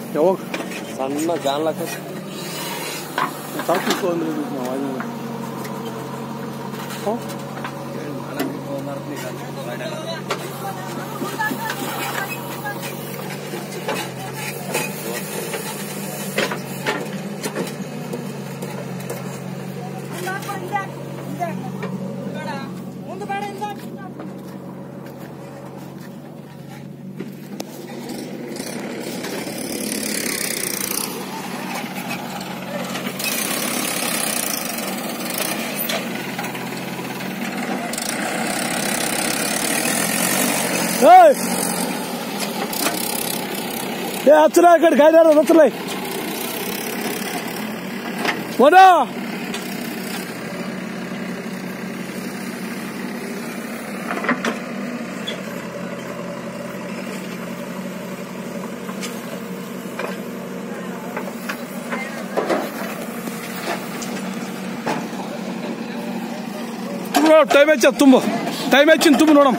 ಯಾವಾಗ ಸಣ್ಣ ಜಾನ್ಲಕ್ಕ ತರ್ಕಿತ್ತು ಅಂದ್ರೆ ಇದು ನಾವು ಅದು ಹ್ಞೂ ಮುಂದೆ ಬೇಡ ಇಲ್ಲ ಏಯ್ ಏ ಹಚ್ಚಲ ಆ ಕಡೆ ಗಾಡಿ ಯಾರು ಹಚ್ಚಲ ವನ ಟೈಮ್ ಹೆಚ್ಚ ತುಂಬ ಟೈಮ್ ಹೆಚ್ಚಿನ ತುಂಬ ನೋಡಮ್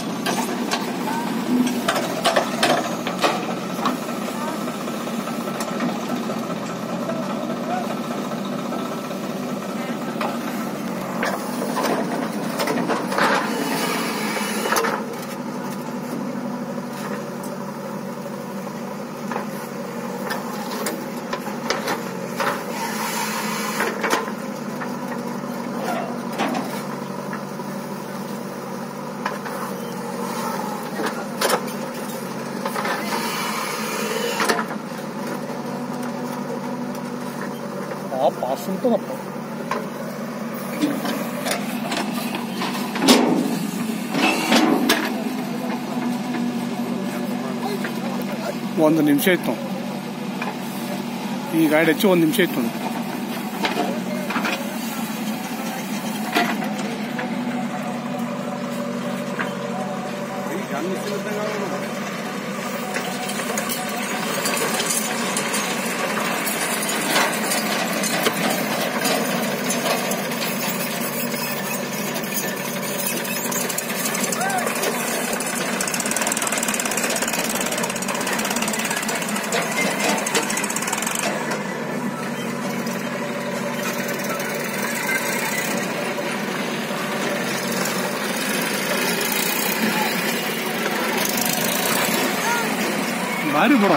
ಆ ಪಾಸ್ ಉಂಟನಪ್ಪ ಒಂದು ನಿಮಿಷ ಇತ್ತು ಈ ಗಾಡಿ ಹಚ್ಚಿ ಒಂದು ನಿಮಿಷ ಇತ್ತು ಭಾರಿ ಬಿಡ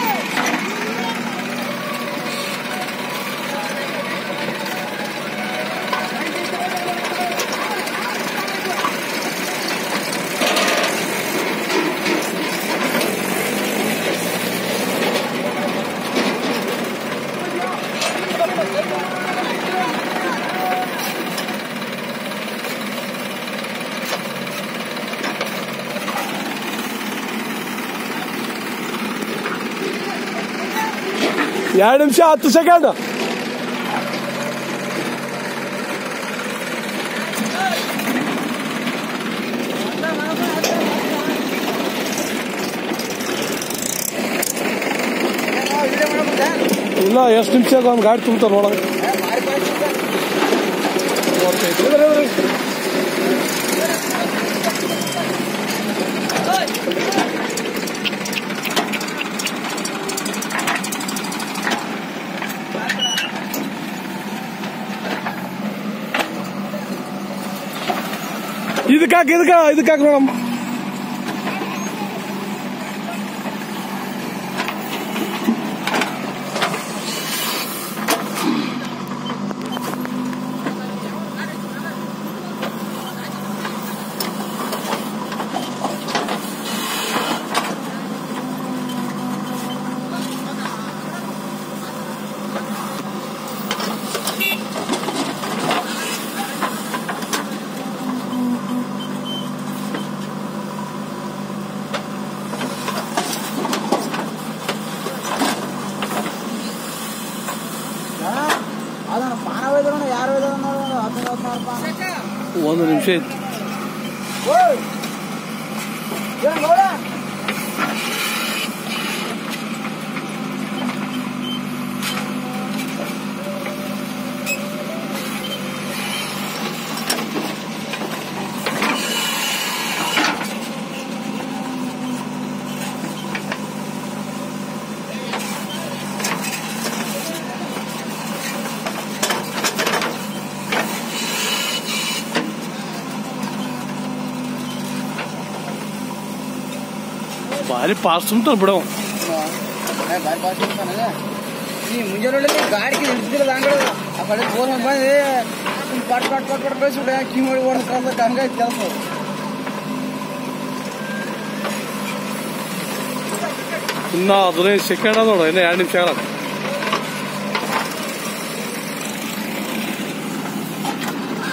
ಎರಡು ನಿಮಿಷ ಹತ್ತು ಸೆಕೆಂಡ್ ಇಲ್ಲ ಎಷ್ಟು ನಿಮಿಷ ಒಂದು ಗಾಡಿ ತುಂಬ್ತಾರ ನೋಡೋಣ ಇದಕ್ಕಾಕ ಇದಕ್ಕ ಇದಕ್ಕಾಕ ನೋಡಮ್ಮ ಅದನ್ನ ಪಾನ ಒಯ್ದ್ರು ಯಾರು ಒಯ್ದ್ರು ನೋಡು ಹದಿನೈದು ಹದಿನಾರು ಪಾನ ಒಂದು ನಿಮಿಷ ಇತ್ತು ಓಯ್ ಏನ್ ಗೌಡ ಭಾರಿ ಫಾಸ್ಟ್ ಉಂಟು ಬಿಡವ ಬಾಯ್ ಪಾಸ್ ಇರ್ತಾನಲ್ಲ ಈ ಮುಂಜಾನೆ ಗಾಡಿ ಹಿಡಿದಿಲ್ಲ ಅಂಗಡಿ ಆ ಕಡೆ ಫೋನ್ ಬಂದು ಪಟ್ ಪಟ್ ಪಟ್ ಪಟ್ ಕಳಿಸ್ಬಿಟ್ಟೆ ಕೀ ಮಾಡಿ ಓಡಿಸ್ ಕಳ್ದ ಹಂಗಾಯ್ತು ಕೆಲಸ ಇನ್ನ ಹದಿನೈದು ಸೆಕೆಂಡ್ ನೋಡು ಇನ್ನ ಎರಡು ನಿಮಿಷ ಆಗಲ್ಲ